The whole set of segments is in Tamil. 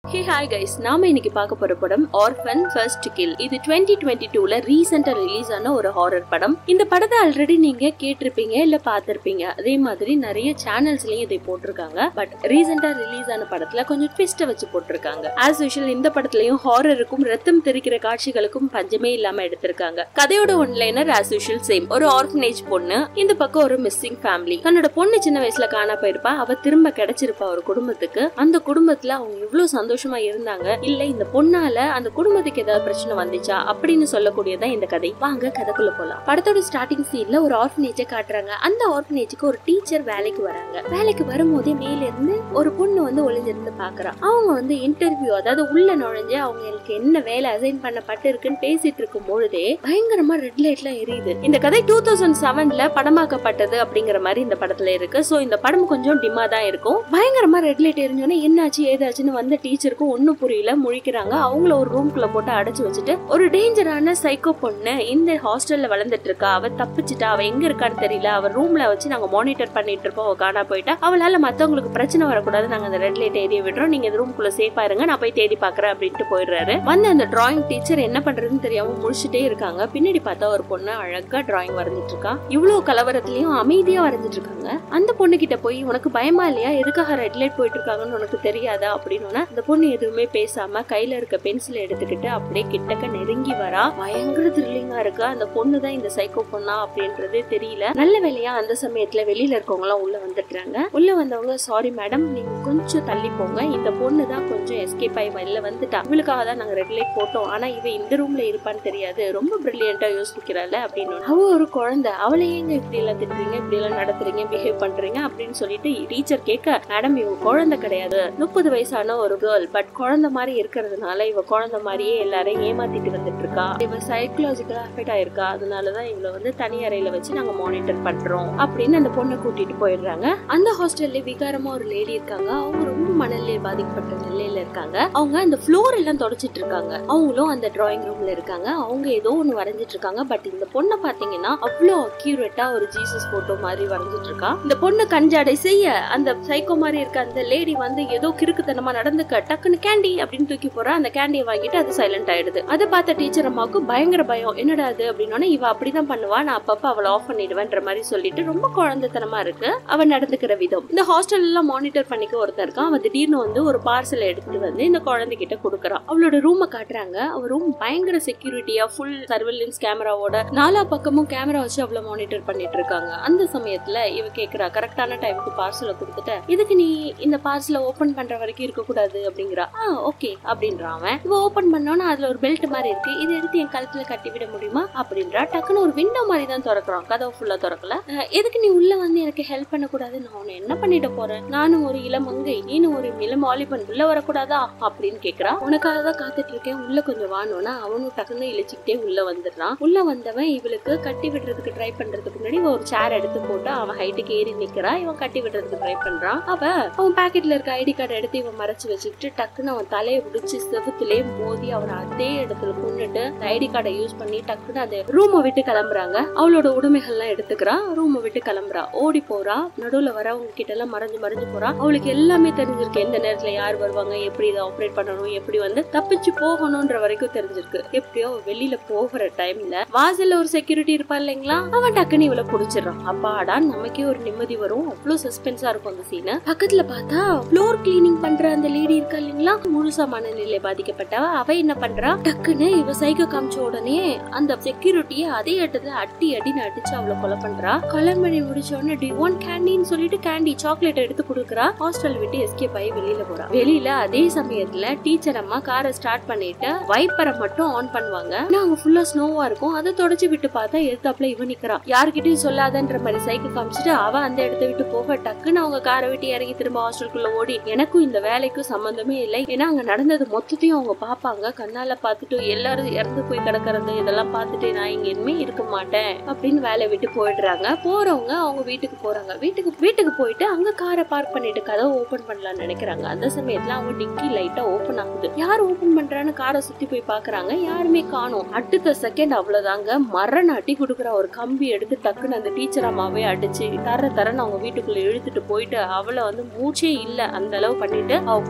ஹே ஹாய் கைஸ் நாம இன்னைக்கு பார்க்க போற படம் ஆர்ஃபன் ஃபர்ஸ்ட் கில் இது 2022 டுவெண்ட்டி டூல ரீசெண்டா ரிலீஸ் ஆன ஒரு ஹாரர் படம் இந்த படத்தை ஆல்ரெடி நீங்க கேட்டிருப்பீங்க இல்ல பார்த்திருப்பீங்க அதே மாதிரி நிறைய சேனல்ஸ்லயும் இதை போட்டிருக்காங்க பட் ரீசெண்டா ரிலீஸ் ஆன படத்துல கொஞ்சம் ட்விஸ்ட வச்சு போட்டிருக்காங்க ஆஸ் யூஷுவல் இந்த படத்துலயும் ஹாரருக்கும் ரத்தம் தெரிக்கிற காட்சிகளுக்கும் பஞ்சமே இல்லாம எடுத்திருக்காங்க கதையோட ஒன்லைனர் ஆஸ் யூஷுவல் சேம் ஒரு ஆர்ஃபனேஜ் பொண்ணு இந்த பக்கம் ஒரு மிஸ்ஸிங் ஃபேமிலி தன்னோட பொண்ணு சின்ன வயசுல காணா போயிருப்பா அவ திரும்ப கிடைச்சிருப்பா ஒரு குடும்பத்துக்கு அந்த குடும்பத்துல அவங்க இவ்வளவு சந்தோஷமா இருந்தாங்க இல்ல இந்த பொண்ணால அந்த குடும்பத்துக்கு ஏதாவது பிரச்சனை வந்துச்சா அப்படின்னு சொல்லக்கூடியதான் இந்த கதை வாங்க கதைக்குள்ள போலாம் படத்தோட ஸ்டார்டிங் சீன்ல ஒரு ஆர்ஃபனேஜை காட்டுறாங்க அந்த ஆர்ஃபனேஜுக்கு ஒரு டீச்சர் வேலைக்கு வராங்க வேலைக்கு வரும்போதே மேல இருந்து ஒரு பொண்ணு வந்து ஒளிஞ்சிருந்து பாக்குறா அவங்க வந்து இன்டர்வியூ அதாவது உள்ள நுழைஞ்சு அவங்களுக்கு என்ன வேலை அசைன் பண்ணப்பட்டு இருக்குன்னு பேசிட்டு இருக்கும் பொழுதே பயங்கரமா ரெட் லைட்லாம் எரியுது இந்த கதை டூ தௌசண்ட் செவன்ல படமாக்கப்பட்டது அப்படிங்கிற மாதிரி இந்த படத்துல இருக்கு சோ இந்த படம் கொஞ்சம் டிம்மா தான் இருக்கும் பயங்கரமா ரெட் லைட் எரிஞ்சோன்னே என்னாச்சு ஏதாச்சுன்னு வந்த டீச்சருக்கும் ஒண்ணும் புரியல முழிக்கிறாங்க அவங்கள ஒரு ரூம்குள்ள போட்டு அடைச்சு வச்சுட்டு ஒரு டேஞ்சரான சைக்கோ பொண்ணு இந்த ஹாஸ்டல்ல வளர்ந்துட்டு இருக்கா அவ தப்பிச்சுட்டா அவ எங்க இருக்கான்னு தெரியல அவ ரூம்ல வச்சு நாங்க மானிட்டர் பண்ணிட்டு இருப்போம் அவ காணா போயிட்டா அவளால மத்தவங்களுக்கு பிரச்சனை வரக்கூடாது நாங்க அந்த ரெட் லைட் ஏரிய விடுறோம் நீங்க இந்த ரூம்குள்ள சேஃபா இருங்க நான் போய் தேடி பாக்குறேன் அப்படின்ட்டு போயிடுறாரு வந்து அந்த டிராயிங் டீச்சர் என்ன பண்றதுன்னு தெரியாம முடிச்சுட்டே இருக்காங்க பின்னாடி பார்த்தா ஒரு பொண்ணு அழகா டிராயிங் வரைஞ்சிட்டு இருக்கா இவ்வளவு கலவரத்திலயும் அமைதியா வரைஞ்சிட்டு இருக்காங்க அந்த பொண்ணு கிட்ட போய் உனக்கு பயமா இல்லையா எதுக்காக ரெட் லைட் போயிட்டு இருக்காங்கன்னு உனக்கு தெரியாதா அப்படின்னு அந்த பொண்ணு எதுவுமே பேசாம கையில இருக்க பென்சில் எடுத்துக்கிட்டு அப்படியே கிட்டக்க நெருங்கி வரா பயங்கர த்ரில்லிங்கா இருக்கு அந்த பொண்ணு தான் இந்த சைக்கோ பொண்ணா அப்படின்றதே தெரியல நல்ல வேலையா அந்த சமயத்துல வெளியில இருக்கவங்க எல்லாம் உள்ள வந்துடுறாங்க உள்ள வந்தவங்க சாரி மேடம் நீங்க கொஞ்சம் தள்ளி போங்க இந்த பொண்ணு தான் கொஞ்சம் எஸ்கேப் ஆகி வெளில வந்துட்டா இவளுக்காக தான் நாங்க ரெட் லைட் போட்டோம் ஆனா இவ இந்த ரூம்ல இருப்பான்னு தெரியாது ரொம்ப பிரில்லியண்டா யோசிக்கிறாள் அப்படின்னு அவ ஒரு குழந்தை அவளை ஏங்க இப்படி எல்லாம் திட்டுறீங்க இப்படி எல்லாம் நடத்துறீங்க பிஹேவ் பண்றீங்க அப்படின்னு சொல்லிட்டு டீச்சர் கேட்க மேடம் இவ குழந்தை கிடையாது முப்பது வயசான ஒரு கேர்ள் பட் குழந்தை மாதிரி இருக்கிறதுனால இவ குழந்தை மாதிரியே எல்லாரையும் ஏமாத்திட்டு வந்துட்டு இருக்கா இவ சைக்கலாஜிக்கலா அஃபெக்ட் ஆயிருக்கா அதனாலதான் இவளை வந்து தனி அறையில வச்சு நாங்க மானிட்டர் பண்றோம் அப்படின்னு அந்த பொண்ணை கூட்டிட்டு போயிடுறாங்க அந்த ஹாஸ்டல்ல விகாரமா ஒரு லேடி இருக்காங்க அவங்க ரொம்ப மனநிலை பாதிக்கப்பட்ட நிலையில இருக்காங்க அவங்க அந்த ஃப்ளோர் எல்லாம் தொடச்சிட்டு இருக்காங்க அவங்களும் அந்த டிராயிங் ரூம்ல இருக்காங்க அவங்க ஏதோ ஒண்ணு வரைஞ்சிட்டு இருக்காங்க பட் இந்த பொண்ணை பாத்தீங்கன்னா அவ்வளோ அக்யூரேட்டா ஒரு ஜீசஸ் போட்டோ மாதிரி வரைஞ்சிட்டு இருக்கா இந்த பொண்ணு கஞ்சாடை செய்ய அந்த சைக்கோ மாதிரி இருக்க அந்த லேடி வந்து ஏதோ கிறுக்குத்தனமா நடந்துக்க டக்குன்னு கேண்டி அப்படின்னு தூக்கி போறா அந்த கேண்டியை வாங்கிட்டு அது சைலண்ட் ஆயிடுது அதை பார்த்த டீச்சர் அம்மாவுக்கு பயங்கர பயம் என்னடா அது அப்படின்னா இவ அப்படிதான் பண்ணுவா நான் அப்பப்ப அவளை ஆஃப் பண்ணிடுவேன்ற மாதிரி சொல்லிட்டு ரொம்ப குழந்தைத்தனமா இருக்கு அவன் நடந்துக்கிற விதம் இந்த ஹாஸ்டல் எல்லாம் மானிட்டர் பண்ணிக்க ஒருத்தர் இருக்கான் அவன் திடீர்னு வந்து ஒரு பார்சல் எடுத்துட்டு வந்து இந்த குழந்தைகிட்ட கொடுக்குறான் அவளோட ரூமை காட்டுறாங்க அவ ரூம் பயங்கர செக்யூரிட்டியா ஃபுல் சர்வேலன்ஸ் கேமராவோட நாலா பக்கமும் கேமரா வச்சு அவளை மானிட்டர் பண்ணிட்டு இருக்காங்க அந்த சமயத்துல இவ கேக்குறா கரெக்டான டைமுக்கு பார்சலை கொடுத்துட்ட இதுக்கு நீ இந்த பார்சலை ஓபன் பண்ற வரைக்கும் இருக்க கூடாது அப்படிங்கிறா ஆ ஓகே அப்படின்றான் அவன் இவ ஓபன் பண்ணோன்னா அதுல ஒரு பெல்ட் மாதிரி இருக்கு இதை எடுத்து என் கழுத்துல கட்டி விட முடியுமா அப்படின்றா டக்குன்னு ஒரு விண்டோ மாதிரி தான் திறக்கிறான் கதவு ஃபுல்லா திறக்கல அஹ், எதுக்கு நீ உள்ள வந்து எனக்கு ஹெல்ப் பண்ண கூடாது நான் உன்னை என்ன பண்ணிட்டு போறேன் நானும் ஒரு இளமங்கை நீனும் ஒரு இளம் வாலிபன் உள்ள வரக்கூடாதா அப்படின்னு கேக்குறா உனக்காக தான் காத்துட்டு இருக்கேன் உள்ள கொஞ்சம் வானோன்னா அவனும் டக்குன்னு இழிச்சுக்கிட்டே உள்ள வந்துடுறான் உள்ள வந்தவன் இவளுக்கு கட்டி விடுறதுக்கு ட்ரை பண்றதுக்கு முன்னாடி இவ ஒரு சேர் எடுத்து போட்டு அவன் ஹைட்டுக்கு ஏறி நிக்கிறா இவன் கட்டி விடுறதுக்கு ட்ரை பண்றான் அவ அவன் பாக்கெட்ல இருக்க ஐடி கார்டு எடுத்து இவன் மறைச்சு வச்சுக்கிட்டு டக்குன்னு அவன் தலையை பிடிச்சி செவுத்துலயே மோதி அவனை அதே இடத்துல கொண்டுட்டு ஐடி கார்டை யூஸ் பண்ணி டக்குன்னு அந்த ரூமை விட்டு கிளம்புறாங்க அவளோட உடைமைகள்லாம் எடுத்துக்கிறா ரூமை விட்டு கிளம்புறா ஓடி போறா நடுவுல வரவங்க கிட்ட எல்லாம் மறைஞ்சு மறைஞ்சு போறா அவளுக்கு எல்லாமே தெரிஞ்சிருக்கு எந்த நேரத்துல யார் வருவாங்க எப்படி இதை ஆப்ரேட் பண்ணணும் எப்படி வந்து தப்பிச்சு போகணும்ன்ற வரைக்கும் தெரிஞ்சிருக்கு எப்படியோ அவ வெளியில போகிற டைம்ல வாசல்ல ஒரு செக்யூரிட்டி இருப்பா இல்லைங்களா அவன் டக்குன்னு இவளை புடிச்சிடறான் அப்பாடா நமக்கே ஒரு நிம்மதி வரும் அவ்வளவு சஸ்பென்ஸா இருக்கும் அந்த சீன் பக்கத்துல பார்த்தா ஃப்ளோர் கிளீனிங் பண்ற அந்த லேடி இருக்கா இல்லைங்களா முழுசா மனநிலை பாதிக்கப்பட்டவ அவ என்ன பண்றா டக்குன்னு இவ சைகை காமிச்ச உடனே அந்த செக்யூரிட்டிய அதே இடத்துல அடி அடின்னு அடிச்சு அவளை கொலை பண்றா கொலை பண்ணி முடிச்ச உடனே டி ஒன் கேண்டின்னு சொல்லிட்டு கேண்டி சாக்லேட் எடுத்து கொடுக்குறா ஹாஸ்டல் விட்டு எஸ்கேப் ஆகி வெளியில போறா வெளியில அதே சமயத்துல டீச்சர் அம்மா காரை ஸ்டார்ட் பண்ணிட்டு வைப்பரை மட்டும் ஆன் பண்ணுவாங்க ஆனா அங்க ஃபுல்லா ஸ்னோவா இருக்கும் அதை தொடச்சு விட்டு பார்த்தா எடுத்தாப்புல இவ நிக்கிறா யார்கிட்டயும் சொல்லாதன்ற மாதிரி சைக்கிள் காமிச்சிட்டு அவ அந்த இடத்த விட்டு போக டக்குன்னு அவங்க காரை விட்டு இறங்கி திரும்ப ஹாஸ்டலுக்குள்ள ஓடி எனக்கும் இந்த வேலைக்கும் சம்பந்தமே இல்லை ஏன்னா அங்க நடந்தது மொத்தத்தையும் அவங்க பாப்பாங்க கண்ணால பார்த்துட்டு எல்லாரும் இறந்து போய் கிடக்கிறது இதெல்லாம் பார்த்துட்டு நான் இங்க இனிமே இருக்க மாட்டேன் அப்படின்னு வேலையை விட்டு போயிடுறாங்க போறவங்க அவங்க வீட்டுக்கு போறாங்க வீட்டுக்கு வீட்டுக்கு போயிட்டு அங்க காரை பார்க் பண்ணிட்டு கதவை ஓபன் பண்ணலாம்னு நினைக்கிறாங்க அந்த சமயத்துல அவங்க டிக்கி லைட்டா ஓபன் ஆகுது யார் ஓபன் பண்றான்னு காரை சுத்தி போய் பாக்குறாங்க யாருமே காணோம் அடுத்த செகண்ட் அவ்வளவுதாங்க மரண அடி கொடுக்குற ஒரு கம்பி எடுத்து டக்குன்னு அந்த டீச்சர் அம்மாவே அடிச்சு தர தரன்னு அவங்க வீட்டுக்குள்ள இழுத்துட்டு போயிட்டு அவளை வந்து மூச்சே இல்ல அந்த அளவு பண்ணிட்டு அவ போய் இருக்கிற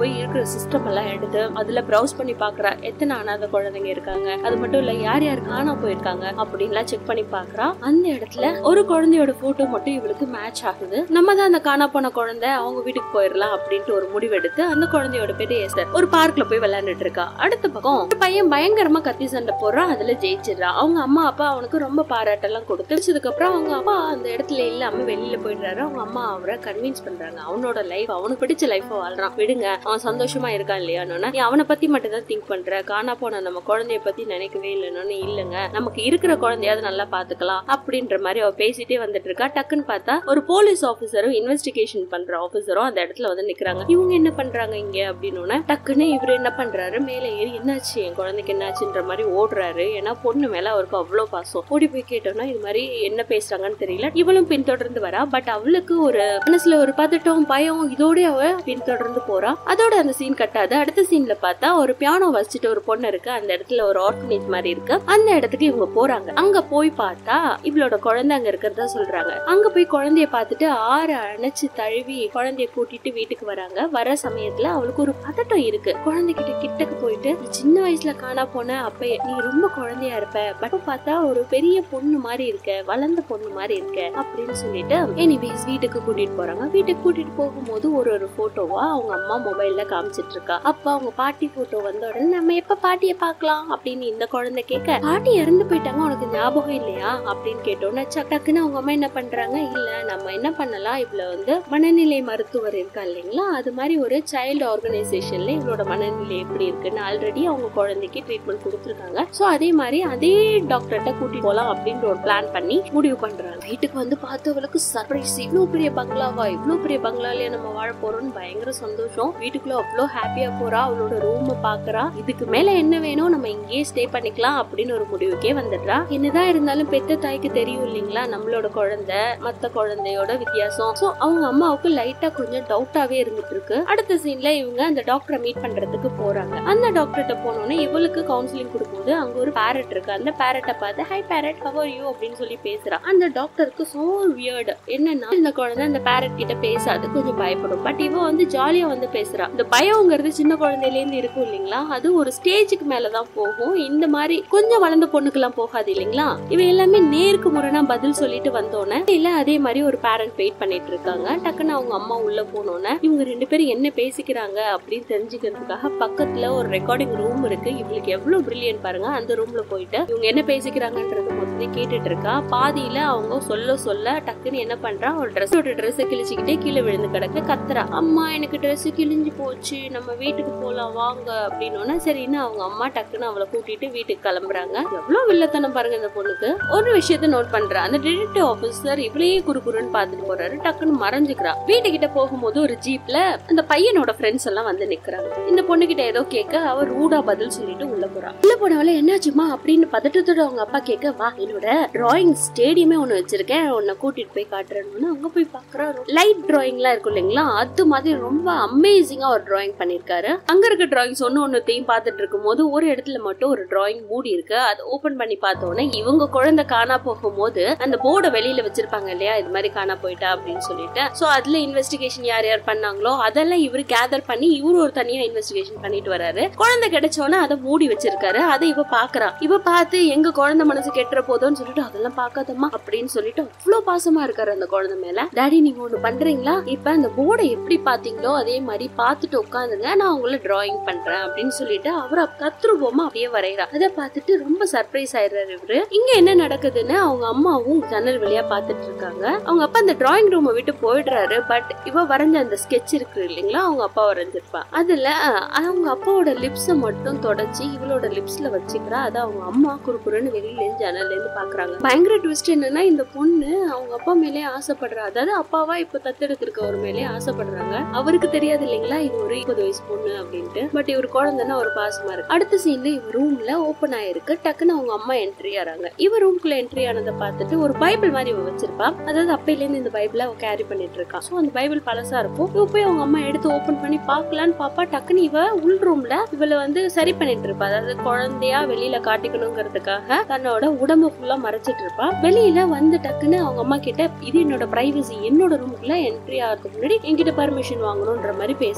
சிஸ்டம் எல்லாம் எடுத்து அதுல ப்ரௌஸ் பண்ணி பாக்குறா எத்தனை அனாதை குழந்தைங்க இருக்காங்க அது மட்டும் இல்ல யார் யார் காணா போயிருக்காங்க அப்படின்லாம் செக் பண்ணி பாக்குறா அந்த இடத்துல ஒரு குழந்தையோட போட்டோ மட்டும் இவளுக்கு மேட்ச் ஆகுது நம்ம தான் அந்த காணா போன குழந்தை அவங்க வீட்டுக்கு போயிடலாம் அப்படின்ட்டு ஒரு முடிவெடுத்து அந்த குழந்தையோட பேரு ஏசர் ஒரு பார்க்ல போய் விளையாண்டுட்டு இருக்கா அடுத்த பக்கம் ஒரு பையன் பயங்கரமா கத்தி சண்டை போடுறான் அதுல ஜெயிச்சிடுறான் அவங்க அம்மா அப்பா அவனுக்கு ரொம்ப பாராட்டெல்லாம் கொடுத்துச்சதுக்கு அப்புறம் அவங்க அப்பா அந்த இடத்துல இல்லாம வெளியில போயிடுறாரு அவங்க அம்மா அவரை கன்வின்ஸ் பண்றாங்க அவனோட லைஃப் அவனுக்கு பிடிச்ச லைஃப் வாழ்றான் விடுங்க அவன் சந்தோஷமா இருக்கான் இல்லையா நீ அவனை பத்தி மட்டும் தான் திங்க் பண்ற காணா போன நம்ம குழந்தைய பத்தி நினைக்கவே இல்லைன்னு இல்லங்க நமக்கு இருக்கிற குழந்தையாவது நல்லா பாத்துக்கலாம் அப்படின்ற மாதிரி அவ பேசிட்டே வந்துட்டு இருக்கா டக்குன்னு பார்த்தா ஒரு போலீஸ் ஆபீசரும் இன்வெஸ்டிகேஷன் பண்ற ஆபீசரும் அந்த இடத்துல வந்து நிக்கிறாங்க இவங்க என்ன பண்றாங்க இங்க அப்படின்னு டக்குன்னு இவரு என்ன பண்றாரு மேல ஏறி என்னாச்சு என் குழந்தைக்கு என்னாச்சுன்ற மாதிரி ஓடுறாரு ஏன்னா பொண்ணு மேல அவருக்கு அவ்வளவு பாசம் ஓடி போய் கேட்டோம்னா இது மாதிரி என்ன பேசுறாங்கன்னு தெரியல இவளும் பின்தொடர்ந்து வரா பட் அவளுக்கு ஒரு மனசுல ஒரு பதட்டம் பயம் இதோட அவ பின்தொடர்ந்து போறா அதோட அந்த சீன் கட்டாது அடுத்த சீன்ல பார்த்தா ஒரு பியானோ வச்சுட்டு ஒரு பொண்ணு இருக்கு அந்த இடத்துல ஒரு ஆர்ஃபனேஜ் மாதிரி இருக்கு அந்த இடத்துக்கு இவங்க போறாங்க அங்க போய் பார்த்தா இவளோட குழந்தை அங்க இருக்கிறதா சொல்றாங்க அங்க போய் குழந்தைய பார்த்துட்டு ஆற அணைச்சு தழுவி குழந்தைய கூட்டிட்டு வீட்டுக்கு வராங்க வர சமயத்துல அவளுக்கு ஒரு பதட்டம் இருக்கு குழந்தைகிட்ட கிட்டக்கு போயிட்டு "நீ சின்ன வயசுல காணா போன அப்ப நீ ரொம்ப குழந்தையா இருப்ப பட் பார்த்தா ஒரு பெரிய பொண்ணு மாதிரி இருக்க வளர்ந்த பொண்ணு மாதிரி இருக்க அப்படின்னு சொல்லிட்டு எனிவேஸ் வீட்டுக்கு கூட்டிட்டு போறாங்க வீட்டுக்கு கூட்டிட்டு போகும்போது ஒரு ஒரு போட்டோவா அவங்க அம்மா மொபைல்ல காமிச்சிட்டு இருக்கா அப்ப அவங்க பாட்டி போட்டோ வந்த உடனே நம்ம எப்ப பாட்டிய பார்க்கலாம் அப்படின்னு இந்த குழந்தை கேட்க பாட்டி இறந்து போயிட்டாங்க உனக்கு ஞாபகம் இல்லையா அப்படின்னு கேட்டோன்னே சக் டக்குன்னு அவங்க அம்மா என்ன பண்றாங்க இல்ல நம்ம என்ன பண்ணலாம் இவ்வளவு வந்து மனநிலை மருத்துவர் இருக்கா இல்லைங்களா அது மாதிரி ஒரு சைல்டு ஆர்கனைசேஷன்ல இவளோட மனநிலை எப்படி இருக்குன்னு ஆல்ரெடி அவங்க குழந்தைக்கு ட்ரீட்மெண்ட் கொடுத்துருக்காங்க சோ அதே மாதிரி அதே டாக்டர்கிட்ட கூட்டிட்டு போலாம் அப்படின்ற ஒரு பிளான் பண்ணி முடிவு பண்றாங்க வீட்டுக்கு வந்து பார்த்தவளுக்கு சர்ப்ரைஸ் இவ்வளவு பெரிய பங்களாவா இவ்வளவு பெரிய பங்களாலயே நம்ம வாழ போறோம்னு பயங்கர சந்தோஷம் வீட்டுக்குள்ள அவ்வளோ ஹாப்பியா போறா அவளோட ரூம் பாக்குறா இதுக்கு மேல என்ன வேணும் நம்ம இங்கேயே ஸ்டே பண்ணிக்கலாம் அப்படின்னு ஒரு முடிவுக்கே வந்துடுறா என்னதான் இருந்தாலும் பெத்த தாய்க்கு தெரியும் இல்லைங்களா நம்மளோட குழந்தை மத்த குழந்தையோட வித்தியாசம் சோ அவங்க அம்மாவுக்கு லைட்டா கொஞ்சம் டவுட்டாவே இருந்துட்டு இருக்கு அடுத்த சீன்ல இவங்க அந்த டாக்டரை மீட் பண்றதுக்கு போறாங்க அந்த டாக்டர்கிட்ட போனோடனே இவளுக்கு கவுன்சிலிங் கொடுக்கும்போது அங்க ஒரு பேரட் இருக்கு அந்த பேரட்டை பார்த்து ஹை பேரட் ஹவர் யூ அப்படின்னு சொல்லி பேசுறா அந்த டாக்டருக்கு சோ வியர்டு என்னன்னா இந்த குழந்தை அந்த பேரட் கிட்ட பேசாது கொஞ்சம் பயப்படும் பட் இவ வந்து ஜாலியா வந்து பேசுறா இந்த பயம்ங்கிறது சின்ன குழந்தையில இருந்து இருக்கும் இல்லைங்களா அது ஒரு ஸ்டேஜுக்கு மேலதான் போகும் இந்த மாதிரி கொஞ்சம் வளர்ந்த பொண்ணுக்கு எல்லாம் போகாது இல்லைங்களா இவ எல்லாமே நேருக்கு முரணா பதில் சொல்லிட்டு வந்தோன்னே இல்ல அதே மாதிரி ஒரு பேரண்ட் வெயிட் பண்ணிட்டு இருக்காங்க டக்குன்னு அவங்க அம்மா உள்ள போனோன்னே இவங்க ரெண்டு பேரும் என்ன பேசிக்கிறாங்க அப்படின்னு தெரிஞ்சுக்கிறதுக்காக பக்கத்துல ஒரு ரெக்கார்டிங் ரூம் இருக்கு இவளுக்கு எவ்வளவு பிரில்லியன் பாருங்க அந்த ரூம்ல போயிட்டு இவங்க என்ன பேசிக்கிறாங்கன்றது மொத்தமே கேட்டுட்டு இருக்கா பாதியில அவங்க சொல்ல சொல்ல டக்குன்னு என்ன பண்றா ஒரு ட்ரெஸ்ஸோட ட்ரெஸ் கிழிச்சுக்கிட்டே கீழே விழுந்து கிடக்கு கத்துறா அம்மா எனக்கு ட்ரெஸ் கிழிஞ்சு போச்சு நம்ம வீட்டுக்கு போலாம் வாங்க அப்படின்னோன்னா சரின்னு அவங்க அம்மா டக்குன்னு அவளை கூட்டிட்டு வீட்டுக்கு கிளம்புறாங்க எவ்வளவு வில்லத்தனம் பாருங்க இந்த பொண்ணுக்கு ஒரு விஷயத்த நோட் பண்றா அந்த டிடெக்டிவ் ஆபீசர் இவளையே குறுகுறுன்னு பாத்துட்டு போறாரு டக்குன்னு மறைஞ்சுக்கிறா வீட்டுக்கிட்ட போகும்போது ஒரு ஜீப்ல அந்த பையனோட ஃப்ரெண்ட்ஸ் எல்லாம் வந்து நிக்கிறாங்க இந்த பொண்ணு கிட்ட ஏதோ கேட்க அவ ரூடா பதில் சொல்லிட்டு உள்ள போறா உள்ள போனவள என்னாச்சுமா அப்படின்னு பதட்டத்தோட அவங்க அப்பா கேட்க வா என்னோட டிராயிங் ஸ்டேடியமே ஒண்ணு வச்சிருக்கேன் உன்னை கூட்டிட்டு போய் காட்டுறேன்னு அங்க போய் பாக்குறா லைட் டிராயிங்லாம் இருக்கும் இல்லைங்களா அது மாதிரி ரொம்ப அமேசிங்கா ஒரு டிராயிங் பண்ணிருக்காரு அங்க இருக்க டிராயிங்ஸ் ஒன்னு ஒன்னுத்தையும் பார்த்துட்டு இருக்கும் போது ஒரு இடத்துல மட்டும் ஒரு டிராயிங் மூடி இருக்கு அதை ஓபன் பண்ணி பார்த்தோன்னே இவங்க குழந்தை காணா போகும்போது அந்த போர்டை வெளியில வச்சிருப்பாங்க இல்லையா இது மாதிரி காணா போயிட்டா அப்படின்னு சொல்லிட்டு சோ அதுல இன்வெஸ்டிகேஷன் யார் யார் பண்ணாங்களோ அதெல்லாம் இவரு கேதர் பண்ணி இவரு ஒரு தனியா இன்வெஸ்டிகேஷன் பண்ணிட்டு வராரு குழந்தை கிடைச்சோன்னே அதை மூடி வச்சிருக்காரு அதை இவ பாக்குறா இவ பார்த்து எங்க குழந்தை மனசு கெட்டுற போதோன்னு சொல்லிட்டு அதெல்லாம் பார்க்காதம்மா அப்படின்னு சொல்லிட்டு அவ்வளவு பாசமா இருக்காரு அந்த குழந்தை மேல டாடி நீங்க ஒண்ணு பண்றீங்களா இப்ப அந்த போர்டை எப்படி பாத்தீங்களோ அதே மாதிரி பார்த்துட்டு உட்காந்துங்க நான் உங்களை டிராயிங் பண்றேன் அப்படின்னு சொல்லிட்டு அவர் கத்ரூபமா அப்படியே வரைகிறா அதை பார்த்துட்டு ரொம்ப சர்ப்ரைஸ் ஆயிடுறாரு இவரு இங்க என்ன நடக்குதுன்னு அவங்க அம்மாவும் ஜன்னல் வழியா பார்த்துட்டு இருக்காங்க அவங்க அப்பா அந்த டிராயிங் ரூமை விட்டு போயிடுறாரு பட் இவ வரைஞ்ச அந்த ஸ்கெட்ச் இருக்கு இல்லைங்களா அவங்க அப்பா வரைஞ்சிருப்பா அதுல அஹ், அவங்க அப்பாவோட லிப்ஸ மட்டும் தொடச்சி இவளோட லிப்ஸ்ல வச்சுக்கிறா அதை அவங்க அம்மா குறுக்குறுன்னு வெளியில இருந்து ஜன்னல்ல இருந்து பாக்குறாங்க பயங்கர ட்விஸ்ட் என்னன்னா இந்த பொண்ணு அவங்க அப்பா மேலே ஆசைப்படுறா அதாவது அப்பாவா இப்ப தத்தெடுத்திருக்க ஒரு மேலே ஆசைப்படுறாங்க அவருக்கு தெரியாது இல்லைங்களா இது ஒரு இருபது வயசு பொண்ணு அப்படின்ட்டு பட் இவர் குழந்தைன்னா ஒரு பாசமா இருக்கு அடுத்த சீன்ல இவ ரூம்ல ஓபன் ஆயிருக்கு டக்குன்னு அவங்க அம்மா என்ட்ரி ஆறாங்க இவ ரூம்குள்ள என்ட்ரி ஆனதை பார்த்துட்டு ஒரு பைபிள் மாதிரி இவ வச்சிருப்பா அதாவது அப்பையில இருந்து இந்த பைபிள அவ கேரி பண்ணிட்டு இருக்கா சோ அந்த பைபிள் பழசா இருக்கும் இவ போய் அவங்க அம்மா எடுத்து ஓபன் பண்ணி பார்க்கலான்னு பாப்பா டக்குன்னு இவ உள் ரூம்ல இவள வந்து சரி பண்ணிட்டு இருப்பா அதாவது குழந்தையா வெளியில காட்டிக்கணுங்கிறதுக்காக தன்னோட உடம்பு ஃபுல்லா மறைச்சிட்டு இருப்பா வெளியில வந்து டக்குன்னு அவங்க அம்மா கிட்ட இது என்னோட பிரைவசி என்னோட ரூமுக்குள்ள என்ட்ரி ஆகிறதுக்கு முன்னாடி என்கிட்ட பர்மிஷன் வாங்கணும்ன்ற மாதிரி பேசுது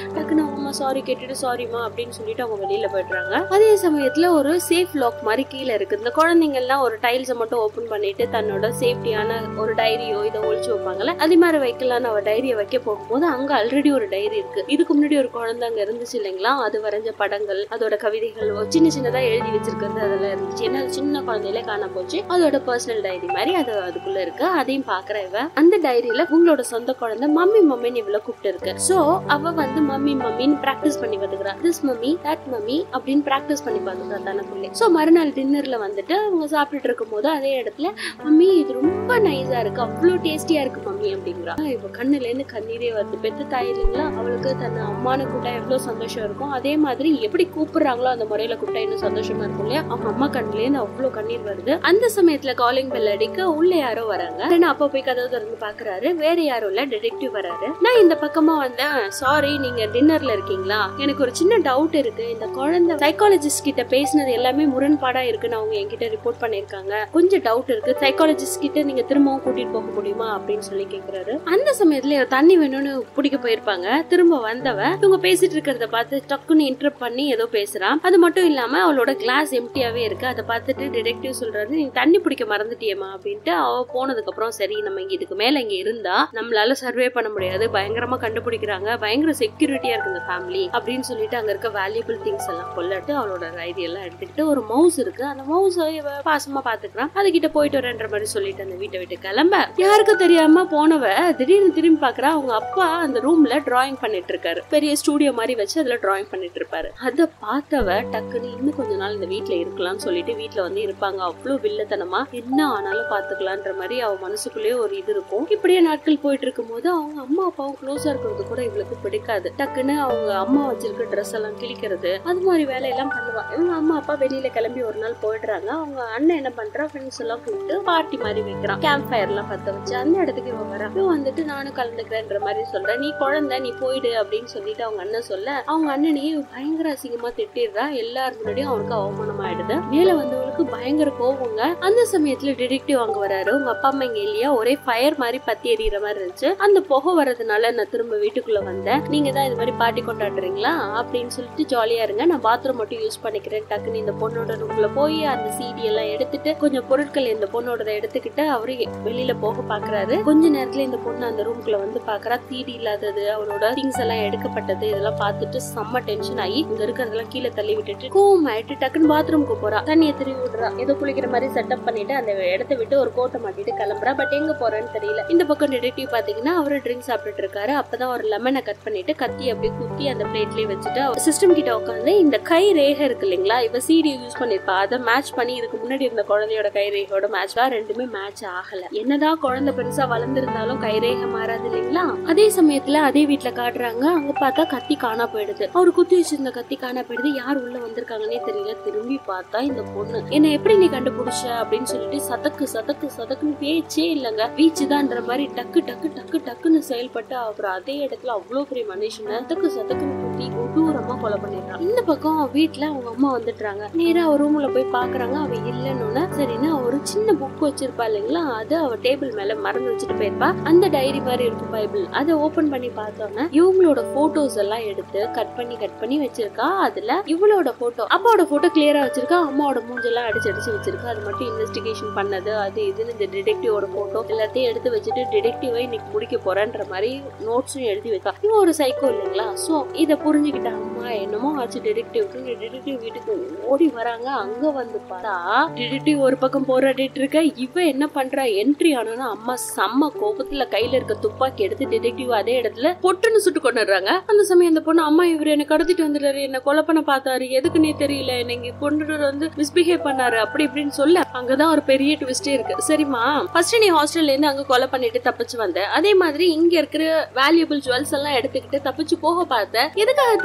டக்குன்னு அவங்க அம்மா சாரி கேட்டுட்டு சாரிமா அப்படின்னு சொல்லிட்டு அவங்க வெளியில போயிடுறாங்க அதே சமயத்துல ஒரு சேஃப் லாக் மாதிரி கீழே இருக்கு இந்த குழந்தைங்க எல்லாம் ஒரு டைல்ஸை மட்டும் ஓபன் பண்ணிட்டு தன்னோட சேஃப்டியான ஒரு டைரியோ இதை ஒழிச்சு வைப்பாங்கல்ல அதே மாதிரி வைக்கலாம்னு அவ டைரியை வைக்க போகும்போது அங்க ஆல்ரெடி ஒரு டைரி இருக்கு இதுக்கு முன்னாடி ஒரு குழந்தை அங்க இருந்துச்சு இல்லைங்களா அது வரைஞ்ச படங்கள் அதோட கவிதைகள் சின்ன சின்னதா எழுதி வச்சிருக்கிறது அதெல்லாம் இருந்துச்சு ஏன்னா அது சின்ன குழந்தையில காண போச்சு அதோட பர்சனல் டைரி மாதிரி அது அதுக்குள்ள இருக்கு அதையும் பாக்குற இவ அந்த டைரியில உங்களோட சொந்த குழந்தை மம்மி மம்மின்னு இவ்வளவு கூப்பிட்டு இருக்கு சோ அவ வந்து மம்மி மம்மின்னு பிராக்டிஸ் பண்ணி பாத்துக்கிறா திஸ் மம்மி தட் மம்மி அப்படின்னு பிராக்டிஸ் பண்ணி பாத்துக்கிறா தனக்குள்ளே சோ மறுநாள் டின்னர்ல வந்துட்டு அவங்க சாப்பிட்டுட்டு இருக்கும் போது அதே இடத்துல மம்மி இது ரொம்ப நைஸா இருக்கு அவ்வளவு டேஸ்டியா இருக்கு மம்மி அப்படிங்கிறா இப்ப கண்ணுல இருந்து கண்ணீரே வருது பெத்த தாய் இல்லைங்களா அவளுக்கு தன்னை அம்மானு கூட்டா எவ்வளவு சந்தோஷம் இருக்கும் அதே மாதிரி எப்படி கூப்பிடுறாங்களோ அந்த முறையில கூப்பிட்டா இன்னும் சந்தோஷமா இருக்கும் இல்லையா அவங்க அம்மா கண்ணுல இருந்து அவ்வளவு கண்ணீர் வருது அந்த சமயத்துல காலிங் பெல் அடிக்க உள்ள யாரோ வராங்க உடனே அப்பா போய் கதவு திறந்து பாக்குறாரு வேற யாரும் இல்ல டிடெக்டிவ் வராரு நான் இந்த பக்கமா வந்தேன் சாரி நீங்க டின்னர்ல இருக்கீங்களா எனக்கு ஒரு சின்ன டவுட் இருக்கு இந்த குழந்தை சைக்காலஜிஸ்ட் கிட்ட பேசினது எல்லாமே முரண்பாடா இருக்குன்னு அவங்க என்கிட்ட ரிப்போர்ட் பண்ணிருக்காங்க கொஞ்சம் டவுட் இருக்கு சைக்காலஜிஸ்ட் கிட்ட நீங்க திரும்பவும் கூட்டிட்டு போக முடியுமா அப்படின்னு சொல்லி கேக்குறாரு அந்த சமயத்துல இவ தண்ணி வேணும்னு பிடிக்க போயிருப்பாங்க திரும்ப வந்தவ இவங்க பேசிட்டு இருக்கிறத பார்த்து டக்குன்னு இன்டர்ப் பண்ணி ஏதோ பேசுறான் அது மட்டும் இல்லாம அவளோட கிளாஸ் எம்டியாவே இருக்கு அதை பார்த்துட்டு டிடெக்டிவ் சொல்றாரு நீ தண்ணி பிடிக்க மறந்துட்டியேமா அப்படின்ட்டு அவ போனதுக்கு அப்புறம் சரி நம்ம இங்க இதுக்கு மேல இங்க இருந்தா நம்மளால சர்வே பண்ண முடியாது பயங்கரமா கண்டுபிடிக்கிறாங்க பயங்கர செக்யூரிட்டியா இருக்கு இந்த ஃபேமிலி அப்படின்னு சொல்லிட்டு அங்க இருக்க வேல்யூபிள் திங்ஸ் எல்லாம் கொள்ளட்டு அவளோட டைரி எல்லாம் எடுத்துக்கிட்டு ஒரு மவுஸ் இருக்கு அந்த மவுஸ் பாசமா பாத்துக்கிறான் அதுகிட்ட போயிட்டு வரேன்ற மாதிரி சொல்லிட்டு அந்த வீட்டை விட்டு கிளம்ப யாருக்கும் தெரியாம போனவ திடீர்னு திரும்பி பாக்குறா அவங்க அப்பா அந்த ரூம்ல டிராயிங் பண்ணிட்டு இருக்காரு பெரிய ஸ்டூடியோ மாதிரி வச்சு அதுல டிராயிங் பண்ணிட்டு இருப்பாரு அத பார்த்தவ டக்குன்னு இன்னும் கொஞ்ச நாள் இந்த வீட்ல இருக்கலாம்னு சொல்லிட்டு வீட்ல வந்து இருப்பாங்க அவ்வளவு வில்லத்தனமா என்ன ஆனாலும் பாத்துக்கலான்ற மாதிரி அவ மனசுக்குள்ளேயே ஒரு இது இருக்கும் இப்படியே நாட்கள் போயிட்டு இருக்கும் போது அவங்க அம்மா அப்பாவும் க்ளோஸா இருக்கிறது கூட இவளுக்கு பிடிக்காது டக்குன்னு அவங்க அம்மா வச்சிருக்க ட்ரெஸ் எல்லாம் கிழிக்கிறது அது மாதிரி வேலையெல்லாம் பண்ணுவா இவங்க அம்மா அப்பா வெளியில கிளம்பி ஒரு நாள் போயிடுறாங்க அவங்க அண்ணன் என்ன பண்றா ஃப்ரெண்ட்ஸ் எல்லாம் கூப்பிட்டு பார்ட்டி மாதிரி வைக்கிறான் கேம்ப் ஃபயர் எல்லாம் பத்த வச்சு அந்த இடத்துக்கு இவன் வரா இவன் வந்துட்டு நானும் கலந்துக்கிறேன்ற மாதிரி சொல்றேன் நீ குழந்தை நீ போயிடு அப்படின்னு சொல்லிட்டு அவங்க அண்ணன் சொல்ல அவங்க அண்ணனையே பயங்கர அசிங்கமா திட்டிடுறா எல்லாரும் முன்னாடியும் அவனுக்கு அவமானம் ஆயிடுது மேல வந்தவங்களுக்கு பயங்கர கோவங்க அந்த சமயத்துல டிடெக்டிவ் அங்க வராரு உங்க அப்பா அம்மா இங்க இல்லையா ஒரே ஃபயர் மாதிரி பத்தி எரியற மாதிரி இருந்துச்சு அந்த புகை வர்றதுனால நான் திரும்ப வீட்டுக்குள்ள வந்தேன் நீங்க தான் இது மாதிரி பார்ட்டி கொண்டாடுறீங்களா அப்படின்னு சொல்லிட்டு ஜாலியா இருங்க நான் பாத்ரூம் மட்டும் யூஸ் பண்ணிக்கிறேன் டக்குன்னு இந்த பொண்ணோட ரூம்ல போய் அந்த சிடி எல்லாம் எடுத்துட்டு கொஞ்சம் பொருட்கள் இந்த பொண்ணோட எடுத்துக்கிட்டு அவரு வெளியில போக பாக்குறாரு கொஞ்ச நேரத்துல இந்த பொண்ணு அந்த ரூம்குள்ள வந்து பாக்குறா சிடி இல்லாதது அவனோட திங்ஸ் எல்லாம் எடுக்கப்பட்டது இதெல்லாம் பார்த்துட்டு செம்ம டென்ஷன் ஆகி இங்க இருக்கிறதெல்லாம் கீழே தள்ளி விட்டுட்டு கோவம் ஆயிட்டு டக்குன்னு பாத்ரூம்க்கு போறா தண்ணியை திருவி விடுறா ஏதோ குளிக்கிற மாதிரி செட்டப் பண்ணிட்டு அந்த இடத்த விட்டு ஒரு கோட்டை மாட்டிட்டு கிளம்புறா பட் எங்க போறேன்னு தெரியல இந்த பக்கம் டிடெக்டிவ் பாத்தீங்கன்னா அவரு ட்ரிங்க் சாப்பிட்டுட்டு இருக்காரு அப்பதான் ஒரு லெமனை கட் பண்ணிட்டு கத்தி அப்படியே குத்தி அந்த பிளேட்லயே வச்சுட்டு சிஸ்டம் கிட்ட உட்காந்து இந்த கை ரேகை இருக்கு இல்லைங்களா இவ சிடி யூஸ் பண்ணிருப்பா அதை மேட்ச் பண்ணி இதுக்கு முன்னாடி இருந்த குழந்தையோட கை ரேகையோட மேட்ச் தான் ரெண்டுமே மேட்ச் ஆகல என்னதான் குழந்தை பெருசா வளர்ந்திருந்தாலும் கை ரேகை மாறாது இல்லைங்களா அதே சமயத்துல அதே வீட்ல காட்டுறாங்க அங்க பார்த்தா கத்தி காணா போயிடுது அவரு குத்தி வச்சிருந்த கத்தி காணா போயிடுது யார் உள்ள வந்திருக்காங்கன்னே தெரியல திரும்பி பார்த்தா இந்த பொண்ணு என்ன எப்படி நீ கண்டுபிடிச்ச அப்படின்னு சொல்லிட்டு சதக்கு சதக்கு சதக்குன்னு பேச்சே இல்லைங்க வீச்சுதான்ற மாதிரி டக்கு டக்கு டக்கு டக்குன்னு செயல்பட்டு அப்புறம் அதே இடத்துல அவ்வளவு பெரிய மனுஷனை சதக்கு சதக்குன்னு குத்தி கொடூரமா கொலை பண்ணிடுறான் இந்த பக்கம் வீட்ல அவங்க அம்மா வந்துடுறாங்க நேரா அவ ரூம்ல போய் பாக்குறாங்க அவ இல்லைன்னு சரின்னா ஒரு சின்ன புக் வச்சிருப்பா இல்லைங்களா அது அவ டேபிள் மேல மறந்து வச்சுட்டு போயிருப்பா அந்த டைரி மாதிரி இருக்கும் பைபிள் அதை ஓபன் பண்ணி பார்த்தோன்னே இவங்களோட போட்டோஸ் எல்லாம் எடுத்து கட் பண்ணி கட் பண்ணி வச்சிருக்கா அதுல இவளோட போட்டோ அப்பாவோட போட்டோ கிளியரா வச்சிருக்கா அம்மாவோட மூஞ்செல்லாம் அடிச்சு அடிச்சு வச்சிருக்கா அது மட்டும் இன்வெஸ்டிகேஷன் பண்ணது அது இதுன்னு இந்த டிடெக்டிவோட போட்டோ எல்லாத்தையும் எடுத்து வச்சுட்டு டிடெக்டிவை இன்னைக்கு முடிக்க போறேன்ற மாதிரி நோட்ஸும் எழுதி வைக்கா இவன் ஒரு சைக்கோ இல்லைங்களா சோ இத புரிஞ்சுக்கிட்ட அம்மா என்னமோ ஆச்சு டிடெக்டிவ்க்கு டிடெக்டிவ் வீட்டுக்கு ஓடி வராங்க அங்க வந்து பார்த்தா டிடெக்டிவ் ஒரு பக்கம் போராடிட்டு இருக்க இவ என்ன பண்றா என்ட்ரி ஆனோன்னா அம்மா செம்ம கோபத்துல கையில இருக்க துப்பாக்கி எடுத்து டிடெக்டிவ் அதே இடத்துல பொட்டுன்னு சுட்டு கொண்டுறாங்க அந்த சமயம் அந்த பொண்ணு அம்மா இவர் என்ன கடத்திட்டு வந்துடுறாரு என்ன கொலை பண்ண பார்த்தாரு எதுக்குன்னே தெரியல என்ன இங்க கொண்டு வந்து மிஸ்பிஹேவ் பண்ணாரு அப்படி இப்படின்னு சொல்ல அங்கதான் ஒரு பெரிய ட்விஸ்டே இருக்கு சரிம்மா ஃபர்ஸ்ட் நீ ஹாஸ்டல்ல இருந்து அங்க கொலை பண்ணிட்டு தப்பிச்சு வந்த அதே மாதிரி இங்க இருக்கிற வேல்யூபிள் ஜுவல்ஸ் எல்லாம் எடுத்துக்கிட்டு தப்பிச்சு போக பார்த்த எதுக்காக திரும்ப வீட்டுக்குள்ள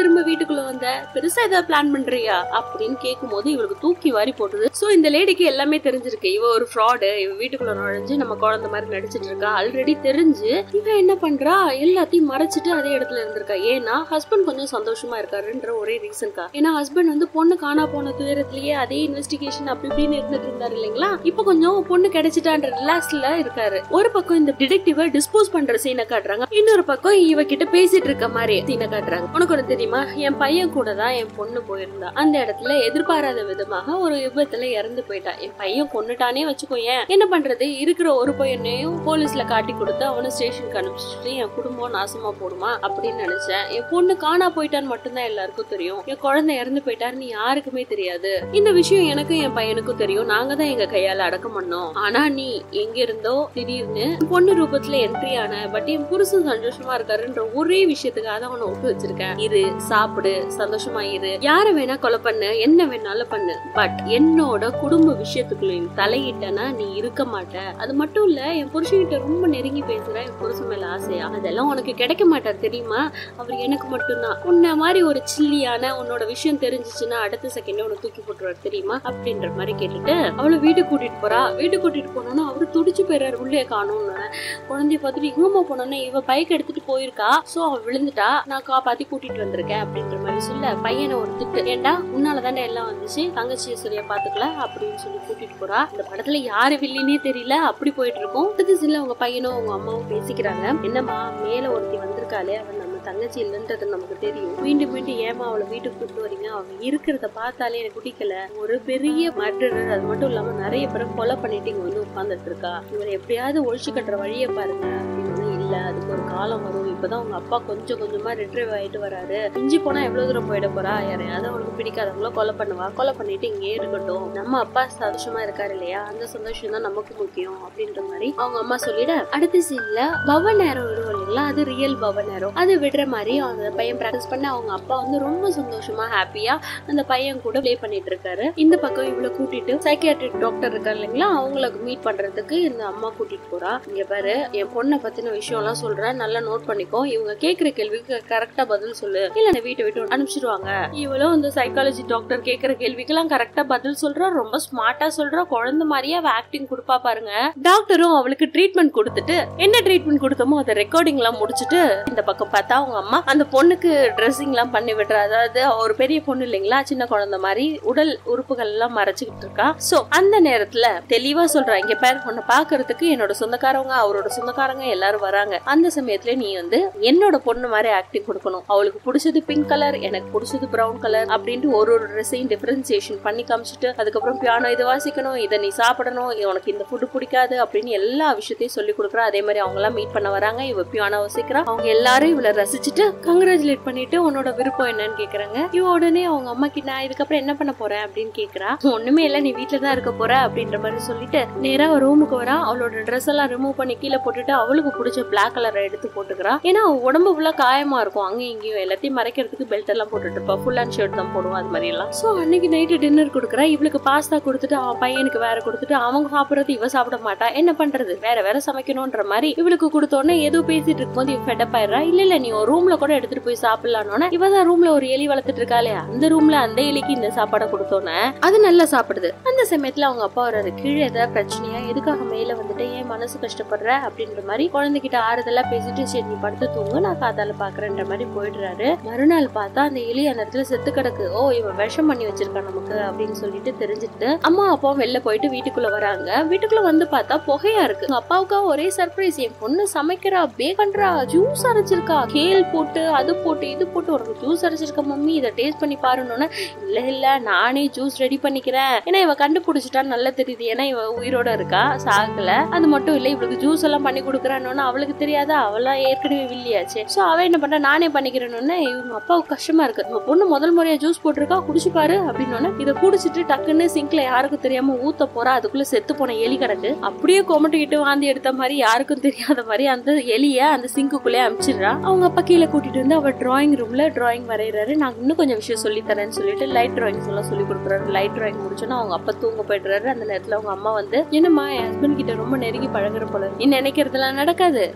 வீட்டுக்குள்ள வந்த பெருசா ஏதாவது பிளான் பண்றியா அப்படின்னு கேட்கும் போது இவளுக்கு தூக்கி வாரி போட்டுது சோ இந்த லேடிக்கு எல்லாமே தெரிஞ்சிருக்கு இவ ஒரு ஃப்ராடு இவ வீட்டுக்குள்ள நுழைஞ்சு நம்ம குழந்தை மாதிரி நடிச்சிட்டு இருக்கா ஆல்ரெடி தெரிஞ்சு இவ என்ன பண்றா எல்லாத்தையும் மறைச்சிட்டு அதே இடத்துல இருந்திருக்கா ஏன்னா ஹஸ்பண்ட் கொஞ்சம் சந்தோஷமா இருக்காருன்ற ஒரே ரீசன்க்கா ஏன்னா ஹஸ்பண்ட் வந்து பொண்ணு காணா போன துயரத்திலேயே அதே இன்வெஸ்டிகேஷன் அப்படி இப்படின்னு இருந்துட்டு இருந்தாரு இல்லைங்களா இப்ப கொஞ்சம் பொண்ணு கிடைச்சிட்டான்ற ரிலாக்ஸ்ல இருக்காரு ஒரு பக்கம் இந்த டிடெக்டிவ டிஸ்போஸ் பண்ற சீனை காட்டுறாங்க இன்னொரு பக்கம் இவ கிட்ட பேசிட்டு இருக்க மாதிரி சீனை காட்டுறாங்க உனக்கு ஒண்ணு தெரியுமா என் பையன் கூட தான் என் பொண்ணு போயிருந்தா அந்த இடத்துல எதிர்பாராத விதமாக ஒரு விபத்துல இறந்து போயிட்டா என் பையன் கொண்டுட்டானே வச்சுக்கோ ஏன் என்ன பண்றது இருக்கிற ஒரு பையனையும் போலீஸ்ல காட்டி கொடுத்து அவனை ஸ்டேஷனுக்கு அனுப்பிச்சிட்டு என் குடும்பம் நாசமா போடுமா அப்படின்னு நினைச்சேன் என் பொண்ணு காணா போயிட்டான்னு மட்டும்தான் எல்லாருக்கும் தெரியும் என் குழந்தை இறந்து போயிட்டாருன்னு யாருக்குமே தெரியாது இந்த விஷயம் எனக்கும் என் பையனுக்கும் தெரியும் நாங்க தான் எங்க கையால அடக்கம் பண்ணோம் ஆனா நீ எங்க இருந்தோ திடீர்னு பொண்ணு ரூபத்துல என்ட்ரி ஆன பட் என் புருஷன் சந்தோஷமா இருக்காருன்ற ஒரே விஷயத்துக்காக தான் அவனை ஒப்பு வச்சிருக்கேன் இரு சாப்பிடு சந்தோஷமா இரு யார வேணா கொலை பண்ணு என்ன வேணாலும் பண்ணு பட் என்னோட குடும்ப விஷயத்துக்குள்ள நீ தலையிட்டனா நீ இருக்க மாட்ட அது மட்டும் இல்ல என் புருஷன்கிட்ட ரொம்ப நெருங்கி பேசுற என் புருஷன் மேல ஆசையா அதெல்லாம் உனக்கு கிடைக்க மாட்டார் தெரியுமா அவர் எனக்கு மட்டும்தான் உன்ன மாதிரி ஒரு சில்லியான உன்னோட விஷயம் தெரிஞ்சிச்சுன்னா அடுத்த செகண்ட் உனக்கு தூக்கி போட்டுருவார் தெரியுமா அப்படின்ற மாதிரி கேட்டுட்டு அவளை வீட்டுக்கு கூட்டிட்டு போறா வீட்டுக்கு கூட்டிட்டு போனோன்னா அவரு துடிச்சு போயிறாரு உள்ளே காணும்னு குழந்தைய பார்த்துட்டு எங்கம்மா போனோன்னே இவ பைக் எடுத்துட்டு போயிருக்கா சோ அவ விழுந்துட்டா நான் காப்பாத்தி கூட்டிட்டு வந்திருக்கேன் அப்படின்ற மாதிரி சொல்ல பையனை ஒரு திட்டு ஏண்டா உன்னால தானே எல்லாம் வந்துச்சு தங்கச்சியை சரியா பாத்துக்கல அப்படின்னு சொல்லி கூட்டிட்டு போறா இந்த படத்துல யாரு வில்லினே தெரியல அப்படி போயிட்டு இருக்கும் அடுத்த சில அவங்க பையனும் அவங்க அம்மாவும் பேசிக்கிறாங்க என்னம்மா மேல ஒருத்தி வந்திருக்காளே அவன் நம்ம தங்கச்சி இல்லைன்றது நமக்கு தெரியும் மீண்டும் மீண்டும் ஏமா அவளை வீட்டுக்கு கூப்பிட்டு வரீங்க அவ இருக்கிறத பார்த்தாலே எனக்கு பிடிக்கல ஒரு பெரிய மர்டரர் அது மட்டும் இல்லாம நிறைய பேரை கொலை பண்ணிட்டு இங்க வந்து உட்கார்ந்துட்டு இருக்கா இவரை எப்படியாவது ஒழிச்சு கட்டுற வழியை பாருங்க அப்படின்னு இல்ல அதுக்கு ஒரு காலம் வரும் இப்பதான் உங்க அப்பா கொஞ்சம் கொஞ்சமா ரிட்ரைவ் ஆயிட்டு வராரு இஞ்சி போனா எவ்வளவு தூரம் போயிட போறா யாரையாவது அவளுக்கு பிடிக்காதவங்களோ கொலை பண்ணுவா கொலை பண்ணிட்டு இங்கே இருக்கட்டும் நம்ம அப்பா சந்தோஷமா இருக்காரு இல்லையா அந்த சந்தோஷம் தான் நமக்கு முக்கியம் அப்படின்ற மாதிரி அவங்க அம்மா சொல்லிட அடுத்த சீன்ல பவ நேரம் விடுவோம் இல்லைங்களா அது ரியல் பவ நேரம் அது விடுற மாதிரி அந்த பையன் பிராக்டிஸ் பண்ண அவங்க அப்பா வந்து ரொம்ப சந்தோஷமா ஹாப்பியா அந்த பையன் கூட ப்ளே பண்ணிட்டு இருக்காரு இந்த பக்கம் இவ்வளவு கூட்டிட்டு சைக்கியாட்ரிக் டாக்டர் இருக்காரு இல்லைங்களா அவங்களுக்கு மீட் பண்றதுக்கு இந்த அம்மா கூட்டிட்டு போறா இங்க பாரு என் பொண்ணை பத்தின விஷயம் எல்லாம் சொல்றேன் நல்லா நோட் பண்ணிக்கோ இவங்க கேக்குற கேள்விக்கு கரெக்டா பதில் சொல்லு இல்ல இந்த வீட்டை விட்டு அனுப்பிச்சிடுவாங்க இவளும் இந்த சைக்காலஜி டாக்டர் கேக்குற கேள்விக்கெல்லாம் கரெக்டா பதில் சொல்றா ரொம்ப ஸ்மார்ட்டா சொல்றா குழந்தை மாதிரியே அவ ஆக்டிங் கொடுப்பா பாருங்க டாக்டரும் அவளுக்கு ட்ரீட்மெண்ட் கொடுத்துட்டு என்ன ட்ரீட்மெண்ட் கொடுத்தோமோ அதை ரெக்கார்டிங் எல்லாம் முடிச்சுட்டு இந்த பக்கம் பார்த்தா அவங்க அம்மா அந்த பொண்ணுக்கு ட்ரெஸ்ஸிங் எல்லாம் பண்ணி விடுறா அதாவது ஒரு பெரிய பொண்ணு இல்லைங்களா சின்ன குழந்தை மாதிரி உடல் உறுப்புகள் எல்லாம் மறைச்சுக்கிட்டு இருக்கா சோ அந்த நேரத்துல தெளிவா சொல்றா இங்க பேர் உன்னை பாக்குறதுக்கு என்னோட சொந்தக்காரவங்க அவரோட சொந்தக்காரங்க எல்லாரும் வராங்க அந்த சமயத்துல நீ வந்து என்னோட பொண்ணு மாதிரி ஆக்டிங் கொடுக்கணும் அவளுக்கு பிடிச்சது பிங்க் கலர் எனக்கு பிடிச்சது பிரவுன் கலர் அப்படின்ட்டு ஒரு ஒரு ட்ரெஸ்ஸையும் டிஃபரன்சியேஷன் பண்ணி காமிச்சிட்டு அதுக்கப்புறம் பியானோ இதை வாசிக்கணும் இதை நீ சாப்பிடணும் உனக்கு இந்த ஃபுட் பிடிக்காது அப்படின்னு எல்லா விஷயத்தையும் சொல்லி கொடுக்குறா அதே மாதிரி அவங்க எல்லாம் மீட் பண்ண வராங்க இவ பியானோ வாசிக்கிறா அவங்க எல்லாரும் இவளை ரசிச்சுட்டு கங்க்ராச்சுலேட் பண்ணிட்டு உன்னோட விருப்பம் என்னன்னு கேக்குறாங்க இவ உடனே அவங்க அம்மா கிட்ட நான் இதுக்கப்புறம் என்ன பண்ண போறேன் அப்படின்னு கேக்குறா ஒண்ணுமே இல்ல நீ வீட்டுல தான் இருக்க போற அப்படின்ற மாதிரி சொல்லிட்டு நேரா ரூமுக்கு வரா அவளோட ட்ரெஸ் எல்லாம் ரிமூவ் பண்ணி கீழே போட்டுட்டு அவளுக்கு பிடிச்ச பிளாக் கலரை எடுத்து போட்டுக்கிறா ஏன்னா அவ உடம்பு ஃபுல்லா காயமா இருக்கும் அங்கேயும் இங்கேயும் எல்லாத்தையும் மறைக்கிறதுக்கு பெல்ட் எல்லாம் போட்டுட்டு இருப்பா ஃபுல் அண்ட் ஷர்ட் தான் போடுவோம் அது மாதிரி எல்லாம் சோ அன்னைக்கு நைட்டு டின்னர் கொடுக்குறா இவளுக்கு பாஸ்தா கொடுத்துட்டு அவன் பையனுக்கு வேற கொடுத்துட்டு அவங்க சாப்பிடுறது இவ சாப்பிட மாட்டா என்ன பண்றது வேற வேற சமைக்கணும்ன்ற மாதிரி இவளுக்கு கொடுத்தோன்னே ஏதோ பேசிட்டு இருக்கும்போது இவ ஃபெட்டப் ஆயிடுறா இல்ல இல்ல நீ ஒரு ரூம்ல கூட எடுத்துட்டு போய் சாப்பிடலான்னு இவ தான் ரூம்ல ஒரு எலி வளர்த்துட்டு இருக்காளே அந்த ரூம்ல அந்த எலிக்கு இந்த சாப்பாடை கொடுத்தோன்னே அது நல்லா சாப்பிடுது அந்த சமயத்துல அவங்க அப்பா வர்றாரு கீழே ஏதாவது பிரச்சனையா எதுக்காக மேல வந்துட்டு ஏன் மனசு கஷ்டப்படுற அப்படின்ற மாதிரி குழந்தைகிட்ட ஆறுதலா பேசிட்டு சரி நீ படுத்து தூங்கு நான் காத்தால பாக்குறேன்ற மாதிரி போயிடுறாரு மறுநாள் பார்த்தா அந்த எலி அந்த இடத்துல செத்து கிடக்கு ஓ இவன் விஷம் பண்ணி வச்சிருக்கான் நமக்கு அப்படின்னு சொல்லிட்டு தெரிஞ்சுட்டு அம்மா அப்பாவும் வெளில போயிட்டு வீட்டுக்குள்ள வராங்க வீட்டுக்குள்ள வந்து பார்த்தா புகையா இருக்கு உங்க அப்பாவுக்கா ஒரே சர்ப்ரைஸ் என் பொண்ணு சமைக்கிறா பே பண்றா ஜூஸ் அரைச்சிருக்கா கேல் போட்டு அது போட்டு இது போட்டு உனக்கு ஜூஸ் அரைச்சிருக்க மம்மி இதை டேஸ்ட் பண்ணி பாருன்னு இல்ல இல்ல நானே ஜூஸ் ரெடி பண்ணிக்கிறேன் ஏன்னா இவ கண்டுபிடிச்சிட்டான்னு நல்லா தெரியுது ஏன்னா இவ உயிரோட இருக்கா சாகல அது மட்டும் இல்ல இவளுக்கு ஜூஸ் எல்லாம் பண்ணி கொடுக்குறான்னு அவளுக்கு தெரியாதா அவளா ஏற்கனவே வில்லியாச்சு சோ அவ என்ன பண்றா நானே பண்ணிக்கிறேன்னு இவங்க அப்பாவுக்கு கஷ்டமா இருக்கு உங்க பொண்ணு முதல் முறையா ஜூஸ் போட்டிருக்கா குடிச்சு பாரு அப்படின்னு இதை குடிச்சிட்டு டக்குன்னு சிங்க்ல யாருக்கும் தெரியாம ஊத்த போறா அதுக்குள்ள செத்து போன எலி கிடக்கு அப்படியே கொமட்டிக்கிட்டு வாந்தி எடுத்த மாதிரி யாருக்கும் தெரியாத மாதிரி அந்த எலிய அந்த சிங்குக்குள்ளே அமிச்சிடுறா அவங்க அப்பா கீழே கூட்டிட்டு வந்து அவர் டிராயிங் ரூம்ல டிராயிங் வரைகிறாரு நான் இன்னும் கொஞ்சம் விஷயம் சொல்லி தரேன்னு சொல்லிட்டு லைட் டிராயிங்ஸ் எல்லாம் சொல்லி கொடுக்குறாரு லைட் டிராயிங் முடிச்சோன்னா அவங்க அப்பா தூங்க போயிடுறாரு அந்த நேரத்துல அவங்க அம்மா வந்து என்னம்மா என் ஹஸ்பண்ட் கிட்ட ரொம்ப நெருங்கி பழகுற போல நீ நினைக்கிறதெல்லாம் நடக்காது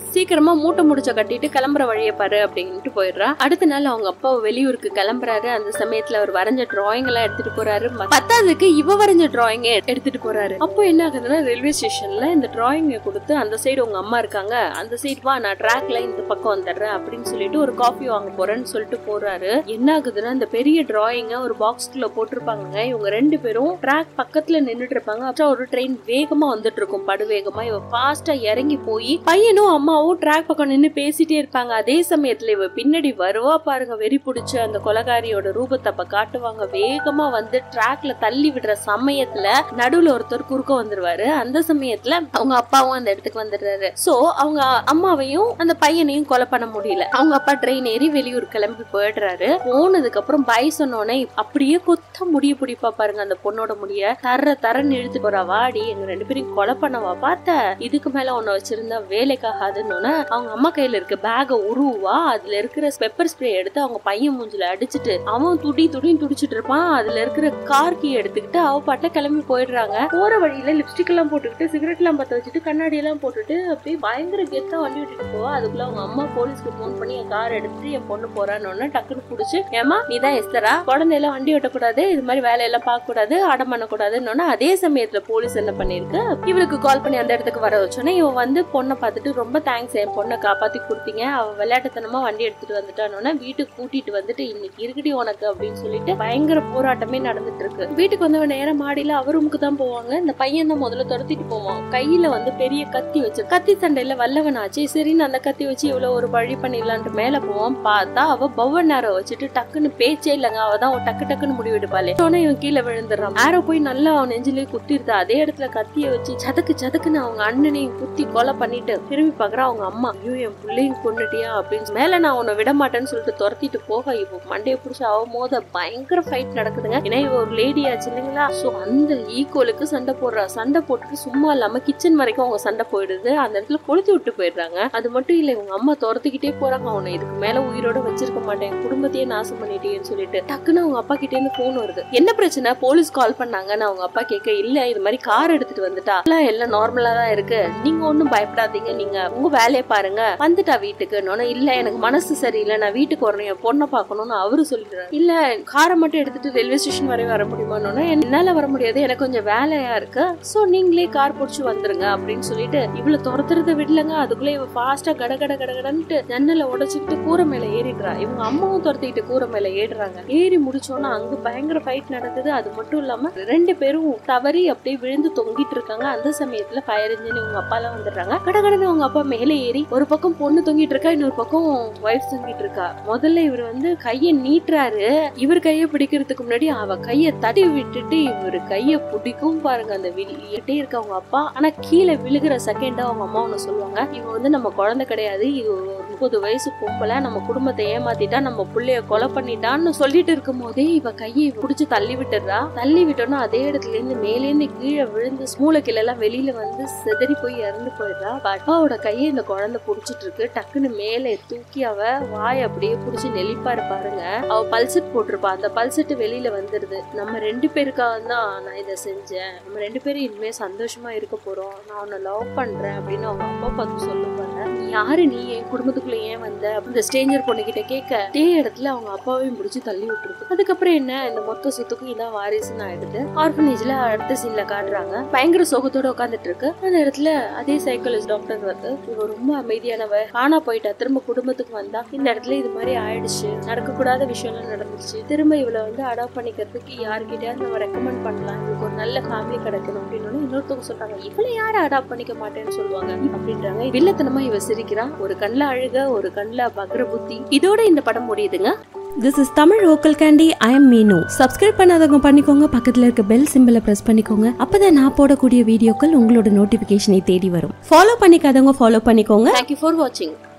சீக்கிரமா மூட்டை முடிச்ச கட்டிட்டு கிளம்புற வழியை பாரு அப்படின்ட்டு போயிடுறா அடுத்த நாள் அவங்க அப்பா வெளியூருக்கு கிளம்புறாரு அந்த சமயத்துல அவர் வரைஞ்ச டிராயிங் எல்லாம் எடுத்துட்டு போறாரு பத்தாவதுக்கு இவ வரைஞ்ச டிராயிங்க எடுத்துட்டு போறாரு அப்போ என்ன ஆகுதுன்னா ரயில்வே ஸ்டேஷன்ல இந்த டிராயிங்க கொடுத்து அந்த சைடு உங்க அம்மா இருக்காங்க அந்த சைடு வா நான் ட்ராக்ல இந்த பக்கம் வந்துடுறேன் அப்படின்னு சொல்லிட்டு ஒரு காஃபி வாங்க போறேன்னு சொல்லிட்டு போறாரு என்ன ஆகுதுன்னா இந்த பெரிய டிராயிங்க ஒரு பாக்ஸ்குள்ள போட்டிருப்பாங்க இவங்க ரெண்டு பேரும் ட்ராக் பக்கத்துல நின்னுட்டு இருப்பாங்க அப்புறம் ஒரு ட்ரெயின் வேகமா வந்துட்டு இருக்கும் படு வேகமா இவ ஃபாஸ்டா இறங்கி போய் பையனும் அம்மாவும் ட்ராக் பக்கம் நின்னு பேசிட்டே இருப்பாங்க அதே சமயத்துல இவ பின்னாடி வருவா பாருங்க வெறி பிடிச்ச அந்த கொலகாரியோட ரூபத்தை அப்ப காட்டுவாங்க வேகமா வந்து ட்ராக்ல தள்ளி விடுற சமயத்துல நடுவுல ஒருத்தர் குறுக்க வந்துருவாரு அந்த சமயத்துல அவங்க அப்பாவும் அந்த இடத்துக்கு வந்துடுறாரு சோ அவங்க அம்மாவையும் அந்த பையனையும் கொலை பண்ண முடியல அவங்க அப்பா ட்ரெயின் ஏறி வெளியூர் கிளம்பி போயிடுறாரு போனதுக்கு அப்புறம் பை சொன்னோடனே அப்படியே கொத்த முடிய பிடிப்பா பாருங்க அந்த பொண்ணோட முடிய தர தரன்னு இழுத்து போறா வாடி எங்க ரெண்டு பேரையும் கொலை பண்ணவா பார்த்த இதுக்கு மேல உன்னை வச்சிருந்தா வேலைக்காகாதுன்னு அவங்க அம்மா கையில இருக்க பேக உருவா அதுல இருக்கிற பெப்பர் ஸ்ப்ரே எடுத்து அவங்க பையன் மூஞ்சில அடிச்சிட்டு அவன் துடி துடின்னு துடிச்சிட்டு இருப்பான் அதுல இருக்கிற கார் கீ எடுத்துக்கிட்டு அவ பாட்ட கிளம்பி போயிடுறாங்க போற வழியில லிப்ஸ்டிக் எல்லாம் போட்டுக்கிட்டு சிகரெட் எல்லாம் பத்த வச்சுட்டு கண்ணாடி எல்லாம் போட்டுட்டு அப்படியே பயங்கர கெத்தா வண்டி விட்டுட்டு போவா அதுக்குள்ள அவங்க அம்மா போலீஸ்க்கு போன் பண்ணி என் கார் எடுத்துட்டு என் பொண்ணு போறான்னு டக்குன்னு புடிச்சு ஏமா நீ தான் எஸ்தரா குழந்தையெல்லாம் வண்டி ஓட்டக்கூடாது இது மாதிரி வேலையெல்லாம் பார்க்க கூடாது அடம் பண்ணக்கூடாதுன்னு அதே சமயத்துல போலீஸ் என்ன பண்ணிருக்கு இவளுக்கு கால் பண்ணி அந்த இடத்துக்கு வர வச்சோன்னே இவன் வந்து பொண்ணை பார்த்துட்டு ரொம்ப தேங்க்ஸ் என் பொண்ணை காப்பாத்தி கொடுத்தீங்க அவ விளையாட்டுத்தனமா வண்டி எடுத்துட்டு வந்துட்டானோன்னா வீட்டுக்கு கூட்டிட்டு வந்துட்டு இன்னைக்கு இருக்குடி உனக்கு அப்படின்னு சொல்லிட்டு பயங்கர போராட்டமே நடந்துட்டு இருக்கு வீட்டுக்கு வந்தவன் நேரம் மாடியில அவர் ரூமுக்கு தான் போவாங்க இந்த பையன் தான் முதல்ல துரத்திட்டு போவான் கையில வந்து பெரிய கத்தி வச்சு கத்தி சண்டையில வல்லவன் ஆச்சு சரின்னு அந்த கத்தி வச்சு இவ்வளவு ஒரு வழி பண்ணிடலான்ட்டு மேல போவான் பார்த்தா அவ பவன் நேரோ வச்சுட்டு டக்குன்னு பேச்சே இல்லைங்க அவ தான் டக்கு டக்குன்னு முடிவெடுப்பாளே உடனே இவன் கீழே விழுந்துடுறான் ஆரோ போய் நல்லா அவன் நெஞ்சிலே குத்திருந்தா அதே இடத்துல கத்திய வச்சு சதக்கு சதக்குன்னு அவங்க அண்ணனையும் குத்தி கொலை பண்ணிட்டு திரும்பி பாக்குறா அவங்க அம்மா ஐயோ என் பிள்ளையும் கொண்டுட்டியா அப்படின்னு மேல நான் உன்னை விட மாட்டேன்னு சொல்லிட்டு துரத்திட்டு போக இவ மண்டைய புடிச்சு அவ மோத பயங்கர ஃபைட் நடக்குதுங்க ஏன்னா இவ ஒரு லேடி ஆச்சு இல்லைங்களா சோ அந்த ஈக்குவலுக்கு சண்டை போடுறா சண்டை போட்டுட்டு சும்மா இல்லாம கிச்சன் வரைக்கும் அவங்க சண்டை போயிடுது அந்த இடத்துல கொளுத்தி விட்டு போயிடுறாங்க அது மட்டும் இல்ல இவங்க அம்மா துரத்துக்கிட்டே போறாங்க அவனை இதுக்கு மேல உயிரோட வச்சிருக்க மாட்டேன் குடும்பத்தையே நாசம் பண்ணிட்டேன்னு சொல்லிட்டு டக்குன்னு அவங்க அப்பா கிட்டே இருந்து போன் வருது என்ன பிரச்சனை போலீஸ் கால் பண்ணாங்கன்னு அவங்க அப்பா கேட்க இல்ல இது மாதிரி கார் எடுத்துட்டு வந்துட்டா எல்லாம் எல்லாம் நார்மலா தான் இருக்கு நீங்க ஒண்ணும் பயப்படாதீங்க நீங்க உங்க வேலையை பாருங்க வந்துட்டா வீட்டுக்கு இல்ல எனக்கு மனசு சரியில்லை நான் வீட்டுக்கு வரணும் என் பொண்ணை பார்க்கணும்னு அவரு சொல்லிடுறாரு இல்ல காரை மட்டும் எடுத்துட்டு ரயில்வே ஸ்டேஷன் வரை வர முடியுமான்னு என்னால வர முடியாது எனக்கு கொஞ்சம் வேலையா இருக்கு சோ நீங்களே கார் பிடிச்சு வந்துருங்க அப்படின்னு சொல்லிட்டு இவ்வளவு துரத்துறத விடலங்க அதுக்குள்ள இவ ஃபாஸ்டா கட கட கட கடன்ட்டு ஜன்னலை உடைச்சுக்கிட்டு கூரை மேல ஏறிடுறா இவங்க அம்மாவும் துரத்திக்கிட்டு கூரை மேல ஏறுறாங்க ஏறி முடிச்சோன்னா அங்க பயங்கர ஃபைட் நடக்குது அது மட்டும் இல்லாம ரெண்டு பேரும் தவறி அப்படியே விழுந்து தொங்கிட்டு இருக்காங்க அந்த சமயத்துல ஃபயர் இன்ஜின் இவங்க அப்பா எல்லாம் வந்துடுறாங்க கடகடன்னு அவங்க அப்பா மேலே ஏறி ஒரு பக்கம் பொண்ணு தொங்கிட்டு இருக்கா இன்னொரு பக்கம் ஒய்ஃப் தொங்கிட்டு இருக்கா முதல்ல இவர் வந்து கைய நீட்டுறாரு இவர் கைய பிடிக்கிறதுக்கு முன்னாடி அவ கைய தட்டி விட்டுட்டு இவர் கைய பிடிக்கும் பாருங்க அந்த விழிட்டே இருக்க அவங்க அப்பா ஆனா கீழே விழுகிற செகண்டா அவங்க அம்மா ஒண்ணு சொல்லுவாங்க இவன் வந்து நம்ம குழந்தை கிடையாது இது ஒரு முப்பது வயசு பொம்பளை நம்ம குடும்பத்தை ஏமாத்திட்டா நம்ம புள்ளைய கொலை பண்ணிட்டான்னு சொல்லிட்டு இருக்கும் போதே இவ கையை பிடிச்சு தள்ளி விட்டுறா தள்ளி விட்டோன்னா அதே இடத்துல இருந்து மேலேருந்து கீழே விழுந்து மூளைக்கில எல்லாம் வெளியில வந்து செதறி போய் இறந்து போயிடுறா அப்பாவோட கையை இந்த குழந்தை புடிச்சிட்டு இருக்கு டக்குன்னு மேலே தூக்கி அவ வாய் அப்படியே புடிச்சு நெளிப்பாரு பாருங்க அவ பல்செட் போட்டிருப்பா அந்த பல்செட் வெளியில வந்துருது நம்ம ரெண்டு பேருக்காக தான் நான் இதை செஞ்சேன் நம்ம ரெண்டு பேரும் இனிமே சந்தோஷமா இருக்க போறோம் நான் உன்னை லவ் பண்றேன் அப்படின்னு அவங்க அப்பா பார்த்து சொல்லுவாங்க நீ யாரு நீ என் குடும்பத்துக்குள்ள ஏன் வந்த இந்த ஸ்டேஞ்சர் பொண்ணு கிட்ட கேட்க அதே இடத்துல அவங்க அப்பாவையும் முடிச்சு தள்ளி விட்டுருக்கு அதுக்கப்புறம் என்ன இந்த மொத்த சொத்துக்கும் இதான் வாரிசுன்னு ஆயிடுது ஆர்ஃபனேஜ்ல அடுத்த சீன்ல காட்டுறாங்க பயங்கர சோகத்தோட உட்காந்துட்டு இருக்கு அந்த இடத்துல அதே சைக்காலஜி டாக்டர் வந்து இவ ரொம்ப அமைதியானவ காணா போயிட்டா திரும்ப குடும்பத்துக்கு வந்தா இந்த இடத்துல இது மாதிரி ஆயிடுச்சு நடக்கக்கூடாத விஷயம் எல்லாம் நடந்துச்சு திரும்ப இவளை வந்து அடாப்ட் பண்ணிக்கிறதுக்கு யாருக்கிட்டயாவது நம்ம ரெக்கமெண்ட் பண்ணலாம் இவளுக்கு ஒரு நல்ல ஃபேமிலி கிடைக்கணும் அப்படின்னு இன்னொருத்தவங்க சொல்றாங்க இவளை யாரும் அடாப்ட் பண்ணிக்க மாட்டேன்னு சொல்லுவாங்க அப்படின்றாங்க வில்லத்தனமா இவ சிரிக்கிறா ஒரு கண்ணுல அழுக ஒரு கண்ணுல பக்ர புத்தி இதோட இந்த படம் முடியுதுங்க this is Tamil local candy I am Meenu subscribe பண்ணாதவங்க பண்ணிக்கோங்க பக்கத்தில் இருக்க பெல் சிம்பிளை ப்ரெஸ் பண்ணிக்கோங்க அப்பதான் நான் போடக்கூடிய வீடியோக்கள் உங்களோட நோட்டிஃபிகேஷனை தேடி வரும் ஃபாலோ பண்ணிக்காதவங்க ஃபாலோ பண்ணிக்கோங்க தேங்க்யூ ஃபார் வாட்சிங்